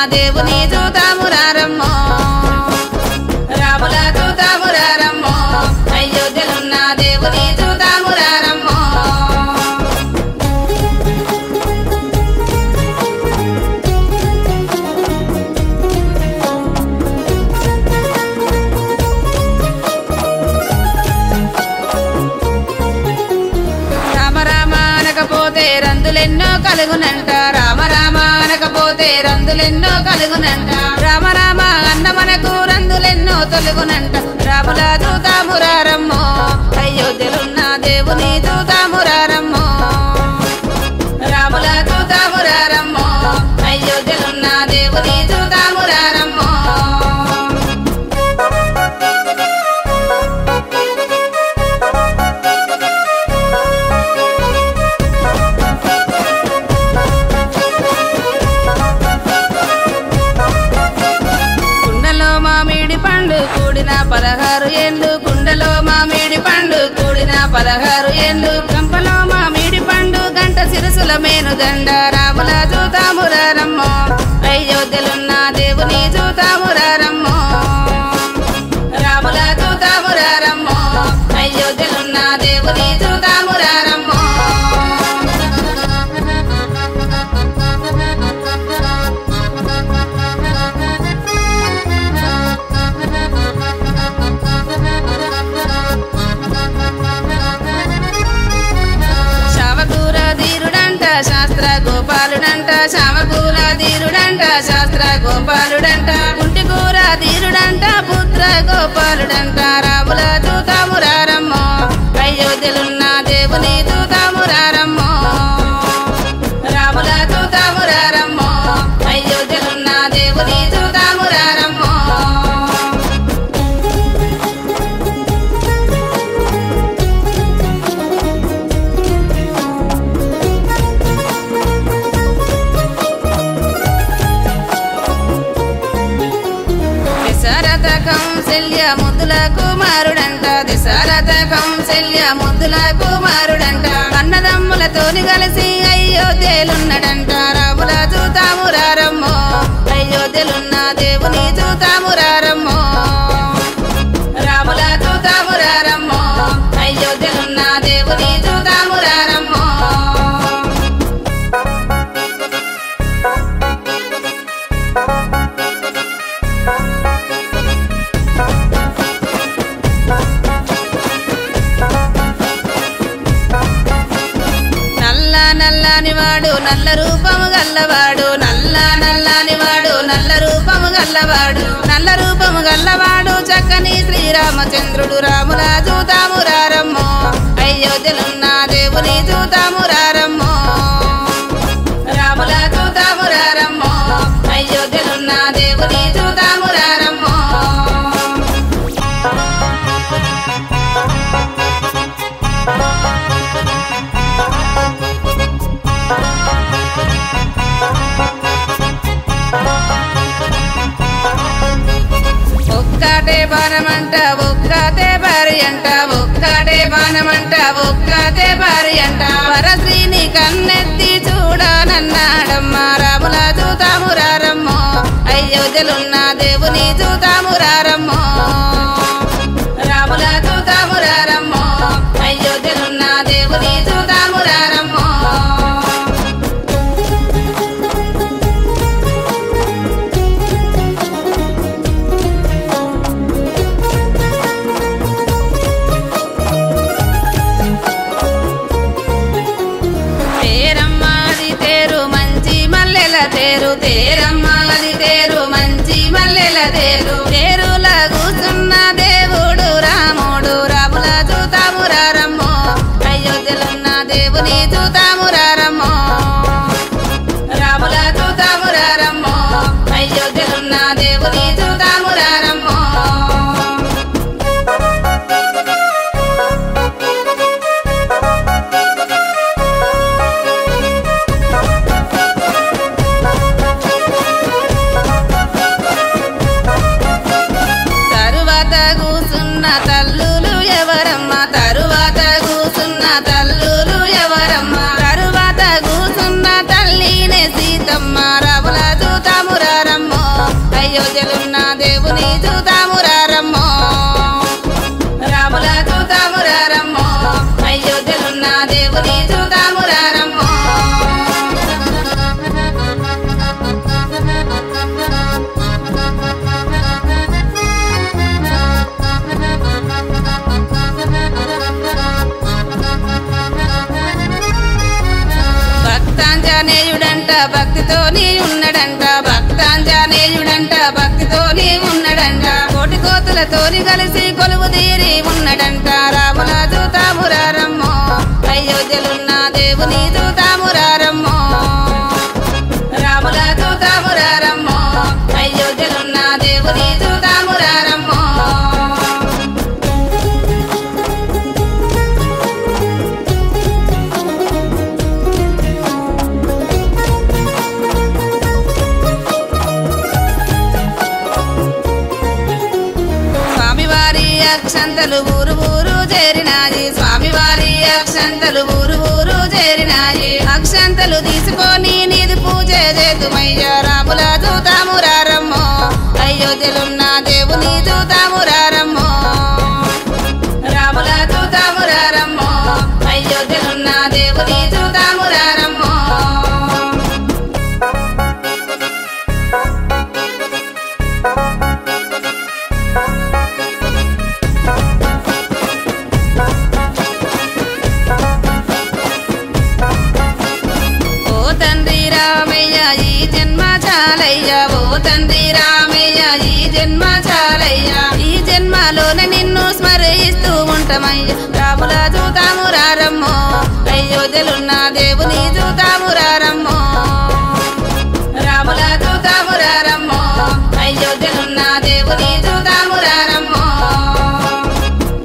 దేవుని చూతాము రారమ్మో రాముల చూతాము రారమ్మో అయోధ్యలున్న దేవుని చూతాము రారమ్మో రామ రామ అనకపోతే రందులెన్నో కలుగునంట రామ రామ అనకపోతే రందులెన్నో కలుగునంట రామ రామ అన్న మనకు రందులెన్నో తొలుగునంట రాముల దూతాము రారమ్మో అయోధ్యలున్న దేవుని దూతాము రారమ్మో రాముల దూతాము రారమ్మో అయోధ్యలున్న దేవుని దూతాము రారమ్మో కుండలో మామిడి పండు కూడిన పదహారు ఏళ్ళు కుండలో మామిడి పండు కూడిన పదహారు ఏళ్ళు కంపలో మామిడి పండు గంట సిరసుల మేను దండ రాముల చూతాము రారమ్మో అయోధ్యలున్న దేవుని చూతాము రారమ్మో రాముల చూతాము రారమ్మో అయోధ్యలున్న దేవుని చూతాము రారమ్మో శావకూర ధీరుడంట శాస్త్ర గోపాలుడంట శావకూర ధీరుడంట శాస్త్ర గోపాలుడంట కుంటి కూర ధీరుడంట పుత్ర గోపాలుడంట రాముల చూతాము రారమ్మో అయోధ్యలున్న దేవుని చూతాము రారమ్మో రాముల చూతాము రారమ్మో అయోధ్యలున్న దేవుని చూతాము రారమ్మో దశరథ కౌశల్య ముద్దుల కుమారుడంట దశరథ కౌశల్య ముద్దుల కుమారుడంట అన్నదమ్ములతోని కలిసి అయోధ్యలున్నడంట రాముల చూతాము రారమ్మో అయోధ్యలున్న దేవుని చూతాము రారమ్మో రాముల చూతాము రారమ్మో అయోధ్యలున్న దేవుని చూతాము రారమ్మో నల్ల నల్లని వాడు నల్ల రూపము గల్లవాడు నల్ల నల్లని వాడు నల్ల రూపము గల్లవాడు నల్ల రూపము గల్లవాడు చక్కని శ్రీరామచంద్రుడు రాముల చూతాము రారమ్మో అయోధ్యలున్న దేవుని చూతాము రారమ్మో రాముల చూతాము రారమ్మో అయోధ్యలున్న దేవుని చూతాము రారమ్మో ఒక్కటే బాణమంట ఒక్కతే భారీ అంట ఒక్కటే బాణమంట ఒక్కతే భారీ అంట వరశ్రీని కన్నెత్తి చూడనన్నాడమ్మా రాముల చూతాము రారమ్మో అయోధ్యలున్న దేవుని చూతాము రారమ్మో రాముల చూతాము రారమ్మో అయోధ్యలున్న దేవుని చూతాము రారమ్మో తేరమ్మాది తేరు మంచి మల్లెల తేరు తేరమ్మాది తేరు మంచి మల్లెల తేరు తేరుల కూర్చున్న దేవుడు రాముడు రాముల చూతాము రారమ్మో అయోధ్యలున్న దేవుని చూతాము రారమ్మో రాముల చూతాము రారమ్మో అయోధ్యలున్న దేవుని చూతాము రారమ్మో తరువాత కూసున్న తల్లులు ఎవరమ్మ తరువాత కూసున్న తల్లులు ఎవరమ్మ తరువాత కూసున్న తల్లినే సీతమ్మ రాముల చూతాము రారమ్మ భక్తితోని ఉన్నడంట భక్తాంజనేయుడంట భక్తితోని ఉన్నడంట కోటి కోతులతోని కలిసి కొలువు తీరి ఉన్నడంట రాముల చూతామురారమ్మో అయోధ్యలున్న దేవుని చూతామురారమ్మో రాముల చూతామురారమ్మో అయోధ్యలున్న దేవుని చూతామురారమ్మో స్వామివారి అక్షంతలు ఊరు ఊరు చేరినాయి స్వామివారి అక్షంతలు ఊరు ఊరు చేరినాయి అక్షంతలు తీసుకొని నీది పూజ చేతుమయ్య రాముల చూతాము రారమ్మో అయోధ్యలున్న దేవుని చూతాము రారమ్మో రాముల చూతాము రారమ్మో అయోధ్యలున్న దేవుని చూతాము రారమ్మో ఓ తండ్రి రామయ్య ఈ జన్మ చాలయ్య ఓ తండ్రి రామయ్య ఈ జన్మ చాలయ్య ఈ జన్మలోన నిన్ను స్మరిస్తూ ఉంటామయ్య రాముల చూతాము రారమ్మో అయోధ్యలున్న దేవుని